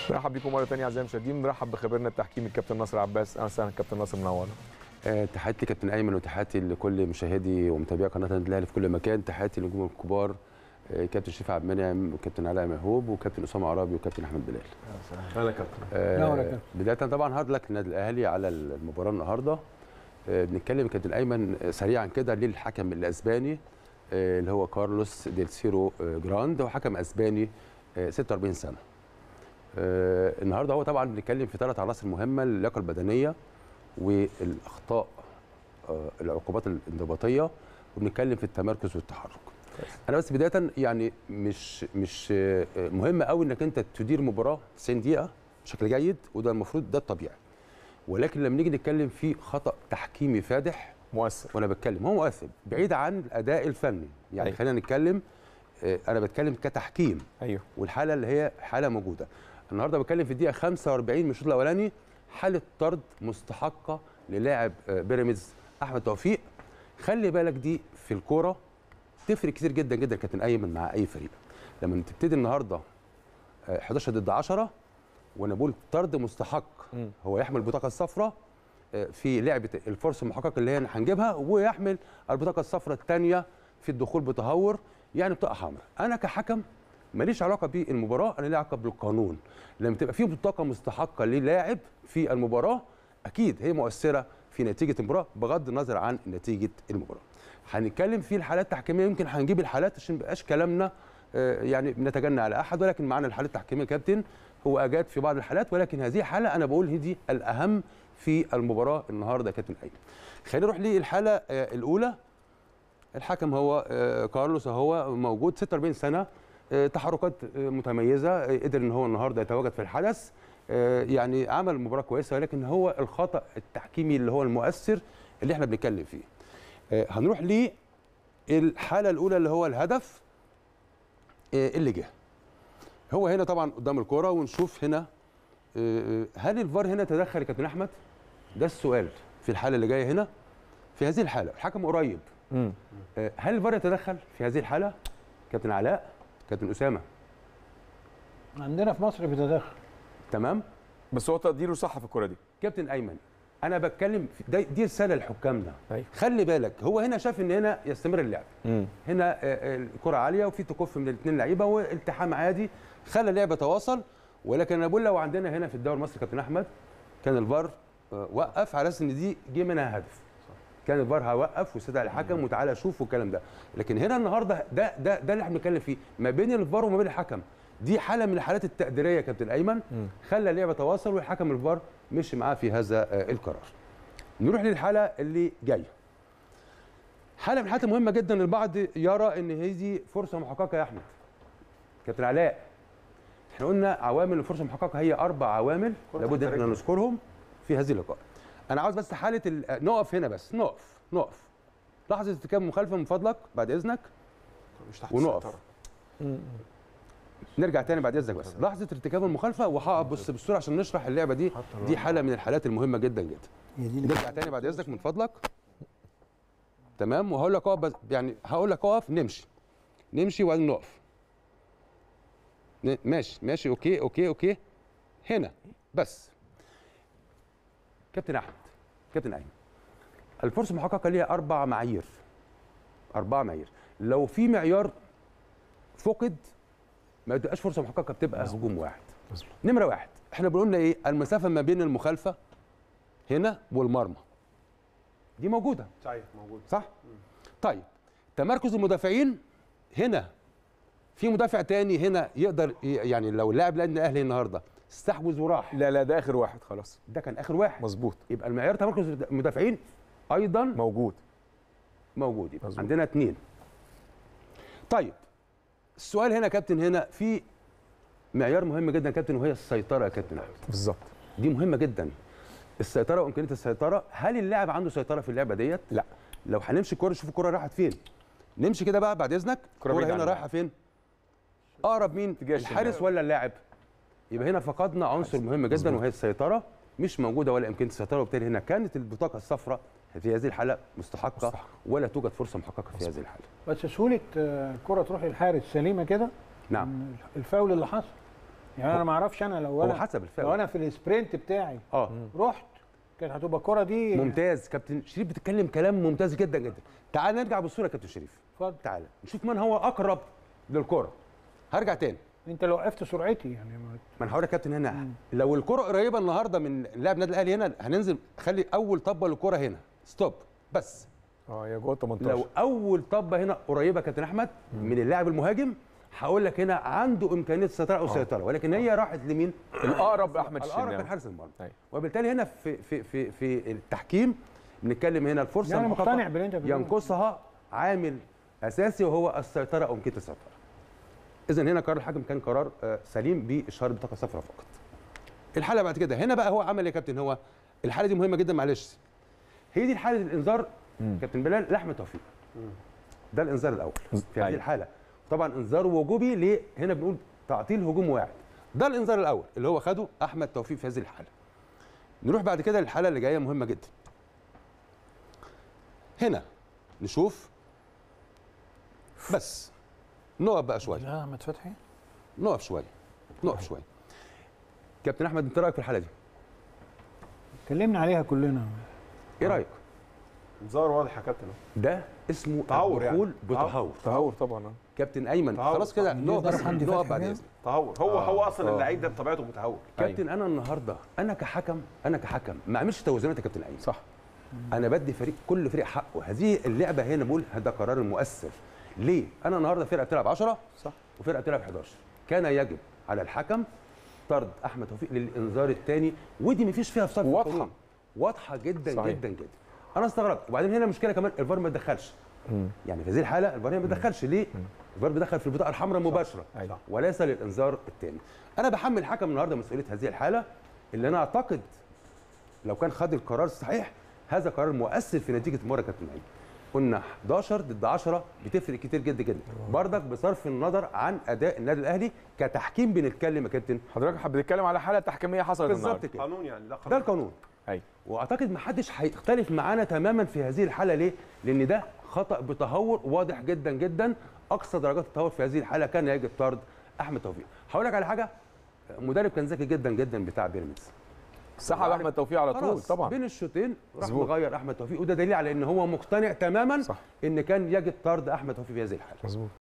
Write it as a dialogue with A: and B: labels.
A: نرحب بيكم مره ثانيه اعزائي المشاهدين نرحب بخبيرنا التحكيمي الكابتن ناصر عباس اهلا وسهلا كابتن ناصر منور
B: آه، تحياتي كابتن ايمن وتحياتي لكل مشاهدي ومتابعي قناه النادي الاهلي في كل مكان تحياتي للنجوم الكبار آه، كابتن شريف عبد المنعم وكابتن علاء مهوب وكابتن اسامه عرابي وكابتن احمد بلال
A: اهلا كابتن
B: آه،
C: نور يا كابتن.
B: بدايه طبعا هارد لك للنادي الاهلي على المباراه النهارده آه، بنتكلم كابتن ايمن آه، سريعا كده للحكم الاسباني آه، اللي هو كارلوس ديل سيرو آه، جراند هو حكم اسباني آه، 46 سنه آه، النهارده هو طبعا بنتكلم في ثلاث عناصر مهمه اللياقه البدنيه والاخطاء آه، العقوبات الانضباطيه وبنتكلم في التمركز والتحرك انا بس بدايه يعني مش مش آه، مهم قوي انك انت تدير مباراه 90 دقيقه بشكل جيد وده المفروض ده الطبيعي ولكن لما نيجي نتكلم في خطا تحكيمي فادح
A: مؤثر
B: وانا بتكلم هو مؤثر بعيد عن الاداء الفني يعني
A: أيوة.
B: خلينا نتكلم آه، انا بتكلم كتحكيم
A: ايوه
B: والحاله اللي هي حاله موجوده النهارده بتكلم في الدقيقه 45 من الشوط الاولاني حاله طرد مستحقه للاعب آه، بيراميدز احمد توفيق خلي بالك دي في الكوره تفرق كتير جدا جدا كابتن ايمن مع اي فريق لما تبتدي النهارده آه، 11 ضد 10 وانا بقول طرد مستحق
A: مم.
B: هو يحمل البطاقه الصفراء آه، في لعبه الفرصه المحققه اللي هي هنجيبها ويحمل البطاقه الصفراء الثانيه في الدخول بتهور يعني بطاقه حمراء انا كحكم ماليش علاقه بالمباراه انا لي علاقه بالقانون لما تبقى في بطاقه مستحقه للاعب في المباراه اكيد هي مؤثره في نتيجه المباراه بغض النظر عن نتيجه المباراه هنتكلم في الحالات التحكيميه يمكن هنجيب الحالات عشان ما يبقاش كلامنا آه، يعني بنتجنى على احد ولكن معنا الحالات التحكيميه يا كابتن هو اجاد في بعض الحالات ولكن هذه حاله انا بقول هي دي الاهم في المباراه النهارده يا كابتن ايمن خلينا نروح للحاله آه، الاولى الحكم هو آه، كارلوس هو موجود 46 سنه آه، تحركات آه، متميزه آه، قدر ان هو النهارده يتواجد في الحدث آه، يعني عمل مباراه كويسه ولكن هو الخطا التحكيمي اللي هو المؤثر اللي احنا بنتكلم فيه آه، هنروح للحاله الاولى اللي هو الهدف آه، اللي جه هو هنا طبعا قدام الكوره ونشوف هنا آه، هل الفار هنا تدخل يا كابتن احمد ده السؤال في الحاله اللي جايه هنا في هذه الحاله الحكم قريب
A: امم
B: آه، هل الفار يتدخل في هذه الحاله كابتن علاء كابتن اسامه
C: عندنا في مصر بيتدخل
B: تمام
A: بس هو تقديره صح في الكوره دي
B: كابتن ايمن انا بتكلم في دي, دي رساله لحكامنا
A: أيوة.
B: خلي بالك هو هنا شاف ان هنا يستمر اللعب
A: امم
B: هنا آه، آه، الكره عاليه وفي تكف من الاثنين لعيبه والتحام عادي خلى اللعبه تواصل ولكن انا بقول لو عندنا هنا في الدوري المصري كابتن احمد كان الفار آه، وقف على اساس ان دي جه منها هدف كان الفار هوقف واستدعى الحكم وتعالى شوف والكلام ده لكن هنا النهارده ده ده ده اللي احنا بنتكلم فيه ما بين الفار وما بين الحكم دي حاله من الحالات التقديريه يا كابتن ايمن
A: مم.
B: خلى اللعبه تواصل والحكم الفار مشي معاه في هذا آه، القرار نروح للحاله اللي جايه حاله من الحالات المهمه جدا البعض يرى ان هذه فرصه محققه يا احمد كابتن علاء احنا قلنا عوامل الفرصه المحققه هي اربع عوامل لابد ان احنا نذكرهم في هذه اللقاء انا عاوز بس حاله ال... نقف هنا بس نقف نقف لحظه ارتكاب مخالفه من فضلك بعد اذنك
A: مش تحت
B: ونقف.
A: السيطرة.
B: نرجع تاني بعد اذنك بس لحظه ارتكاب المخالفه وهقف بص بالصوره عشان نشرح اللعبه دي دي حاله من الحالات المهمه جدا جدا
C: هي دي اللي
B: نرجع تاني بعد اذنك من فضلك تمام وهقول لك اقف بس يعني هقول لك اقف نمشي نمشي وبعدين نقف ن- ماشي ماشي اوكي اوكي اوكي هنا بس كابتن احمد كابتن ايمن الفرصه المحققه ليها اربع معايير اربع معايير لو في معيار فقد ما تبقاش فرصه محققه بتبقى هجوم واحد
A: مظبوط.
B: نمره واحد احنا بنقولنا ايه المسافه ما بين المخالفه هنا والمرمى دي موجوده
D: صحيح موجود
B: صح طيب تمركز المدافعين هنا في مدافع تاني هنا يقدر ي- يعني لو اللاعب لان الاهلي النهارده استحوذ وراح
A: لا لا ده اخر واحد خلاص
B: ده كان اخر واحد
A: مظبوط
B: يبقى المعيار تمركز المدافعين ايضا
A: موجود
B: موجود يبقى
A: مظبوط.
B: عندنا اثنين طيب السؤال هنا يا كابتن هنا في معيار مهم جدا يا كابتن وهي السيطره يا كابتن احمد
A: بالظبط
B: دي مهمه جدا السيطره وامكانيه السيطره هل اللاعب عنده سيطره في اللعبه ديت
A: لا
B: لو هنمشي الكوره شوف الكوره راحت فين نمشي كده بقى بعد اذنك
A: الكرة
B: الكوره
A: بعيدة
B: هنا
A: عنه.
B: رايحه فين اقرب مين
A: اتجاه
B: الحارس
A: الشمال.
B: ولا اللاعب يبقى هنا فقدنا عنصر مهم جدا وهي السيطره مش موجوده ولا امكانيه السيطره وبالتالي هنا كانت البطاقه الصفراء في هذه الحاله مستحقه
A: مستحقة.
B: ولا توجد فرصه محققه في هذه الحاله
C: بس سهوله آه، كره تروح للحارس سليمه كده
B: نعم
C: من الفاول اللي حصل يعني انا ما اعرفش انا لو
B: هو
C: انا
B: حسب
C: لو
B: الفاول
C: انا في السبرنت بتاعي
B: اه
C: رحت كانت هتبقى الكره دي
B: ممتاز كابتن شريف بتتكلم كلام ممتاز جدا جدا تعال نرجع بالصوره يا كابتن شريف
C: اتفضل
B: تعال نشوف من هو اقرب للكره هرجع تاني
C: انت لو وقفت سرعتي يعني ما-
B: ما انا هقول لك يا كابتن هنا لو الكره قريبه النهارده من لاعب النادي الاهلي هنا هننزل خلي اول طبه للكره هنا ستوب بس
A: اه يا جوه 18
B: لو اول طبه هنا قريبه كابتن احمد من اللاعب المهاجم هقول لك هنا عنده امكانيه السيطره او سيطره ولكن هي راحت لمين؟
A: الاقرب احمد
B: الاقرب
A: الشناوي
B: من حارس المرمى
A: أيوة.
B: وبالتالي هنا في في في في التحكيم بنتكلم هنا الفرصه
C: يعني
B: المحققة
C: مقتنع باللي انت بتقوله.
B: ينقصها عامل اساسي وهو السيطره او امكانيه السيطره اذا هنا قرار الحكم كان قرار آه، سليم باشاره بطاقه صفراء فقط الحاله بعد كده هنا بقى هو عمل إيه يا كابتن هو الحاله دي مهمه جدا معلش هي دي حاله الانذار كابتن بلال لاحمد توفيق ده الانذار الاول في هذه
A: أيوة.
B: الحاله طبعا انذار وجوبي ليه هنا بنقول تعطيل هجوم واعد ده الانذار الاول اللي هو خده احمد توفيق في هذه الحاله نروح بعد كده للحاله اللي جايه مهمه جدا هنا نشوف بس نقف بقى شويه
C: لا احمد فتحي
B: نقف شويه نقف شويه كابتن احمد انت رايك في الحاله دي
C: اتكلمنا عليها كلنا
B: ايه رايك
D: انذار واضح يا كابتن
B: ده اسمه
D: تهور يعني.
B: الدخول بتهور
A: تهور طبعا آه.
B: كابتن ايمن
D: تهور
B: خلاص كده
D: طبعاً.
B: نقف بس
C: يقدر حمدي
B: نقف
C: فتحي
B: بعد
C: كده؟
B: اذنك
D: تهور هو هو اصلا
A: آه.
D: اللعيب ده بطبيعته متهور
B: كابتن انا النهارده انا كحكم انا كحكم ما اعملش توازنات يا كابتن ايمن
A: صح
B: انا بدي فريق كل فريق حقه هذه اللعبه هنا بقول ده قرار مؤثر ليه انا النهارده فرقه بتلعب 10
A: صح
B: وفرقه بتلعب 11 كان يجب على الحكم طرد احمد توفيق للانذار الثاني ودي مفيش فيها فصل في
A: واضحة.
B: القانون. واضحه جدا
A: صحيح.
B: جدا جدا انا استغربت وبعدين هنا مشكله كمان الفار ما تدخلش يعني في هذه الحاله الفار هنا ما بيدخلش ليه الفار بيدخل في البطاقه الحمراء مباشره
A: أيوة.
B: وليس للانذار الثاني انا بحمل الحكم النهارده مسؤوليه هذه الحاله اللي انا اعتقد لو كان خد القرار الصحيح هذا قرار مؤثر في نتيجه المباراه يا كابتن عيد قلنا 11 ضد 10 بتفرق كتير جدا جدا بردك بصرف النظر عن اداء النادي الاهلي كتحكيم بنتكلم يا كابتن
A: حضرتك حابب بتتكلم على حاله تحكيميه حصلت
B: بالظبط
A: النهارده
B: كده
D: قانون يعني ده قانون
B: ده القانون
A: ايوه
B: واعتقد ما حدش هيختلف معانا تماما في هذه الحاله ليه؟ لان ده خطا بتهور واضح جدا جدا اقصى درجات التهور في هذه الحاله كان يجب طرد احمد توفيق. هقول لك على حاجه مدرب كان ذكي جدا جدا بتاع بيراميدز.
A: سحب احمد توفيق على طول
B: خلاص
A: طبعا
B: بين الشوطين راح
A: مظبوط.
B: مغير احمد توفيق وده دليل على ان هو مقتنع تماما
A: صح.
B: ان كان يجب طرد احمد توفيق في هذه الحاله.
A: مظبوط